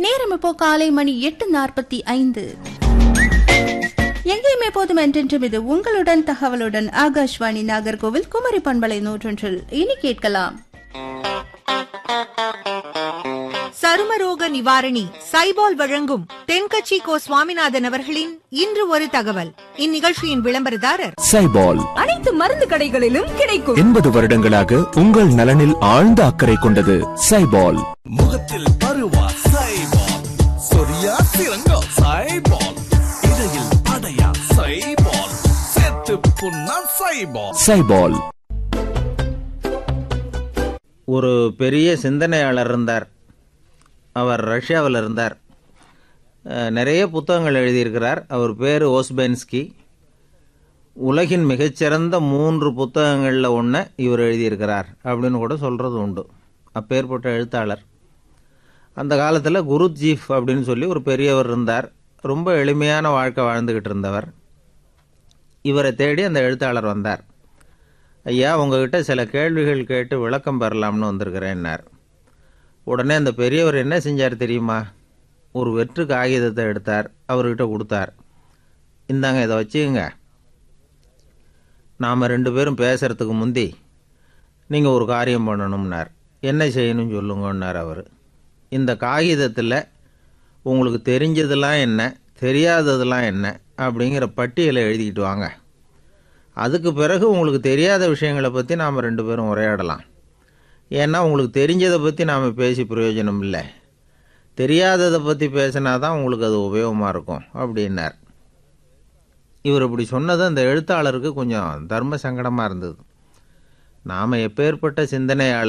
நேரம் இப்போ காலை மணி எட்டு நாற்பத்தி ஐந்து எங்கேயுமே போதும் என்றென்றும் இது உங்களுடன் தகவலுடன் ஆகாஷ்வாணி நாகர்கோவில் குமரி பண்பலை நூற்றொன்றில் இனி கேட்கலாம் சருமரோக நிவாரணி சைபால் வழங்கும் தென்கட்சி கோ சுவாமிநாதன் அவர்களின் இன்று ஒரு தகவல் இந்நிகழ்ச்சியின் விளம்பரதாரர் சைபால் அனைத்து மருந்து கடைகளிலும் கிடைக்கும் எண்பது வருடங்களாக உங்கள் நலனில் ஆழ்ந்த அக்கறை கொண்டது சைபால் முகத்தில் பருவா சைபால் சொரியா சிறங்கோ சைபால் இடையில் அடையா சைபால் செத்து புண்ணா சைபால் சைபால் ஒரு பெரிய சிந்தனையாளர் இருந்தார் அவர் ரஷ்யாவில் இருந்தார் அஹ், நிறைய புத்தகங்கள் எழுதியிருக்கிறார் அவர் பேர் ஓஸ்பென்ஸ்கி உலகின் மிகச்சிறந்த மூன்று புத்தகங்களில் ஒன்றை இவர் எழுதியிருக்கிறார் அப்படின்னு கூட சொல்கிறது உண்டு அப்பேற்பட்ட எழுத்தாளர் அந்த காலத்தில் குருஜீஃப் அப்படின்னு சொல்லி ஒரு பெரியவர் இருந்தார் ரொம்ப எளிமையான வாழ்க்கை வாழ்ந்துக்கிட்டு இருந்தவர் இவரை தேடி அந்த எழுத்தாளர் வந்தார் ஐயா உங்ககிட்ட சில கேள்விகள் கேட்டு விளக்கம் பெறலாம்னு வந்திருக்கிறேன்னார் உடனே அந்த பெரியவர் என்ன செஞ்சார் தெரியுமா ஒரு வெற்று காகிதத்தை எடுத்தார் அவர்கிட்ட கொடுத்தார் இந்தாங்க இதை வச்சுக்கங்க நாம் ரெண்டு பேரும் பேசுகிறதுக்கு முந்தி நீங்கள் ஒரு காரியம் பண்ணணும்னார் என்ன செய்யணும்னு சொல்லுங்கன்னார் அவர் இந்த காகிதத்தில் உங்களுக்கு தெரிஞ்சதெல்லாம் என்ன தெரியாததெல்லாம் என்ன அப்படிங்கிற பட்டியலை எழுதிக்கிட்டு வாங்க அதுக்கு பிறகு உங்களுக்கு தெரியாத விஷயங்களை பற்றி நாம் ரெண்டு பேரும் உரையாடலாம் ஏன்னா உங்களுக்கு தெரிஞ்சதை பற்றி நாம் பேசி பிரயோஜனம் இல்லை தெரியாததை பற்றி பேசினா தான் உங்களுக்கு அது உபயோகமாக இருக்கும் அப்படின்னார் இவர் இப்படி சொன்னது அந்த எழுத்தாளருக்கு கொஞ்சம் தர்ம சங்கடமாக இருந்தது நாம் எப்பேற்பட்ட சிந்தனையாளர்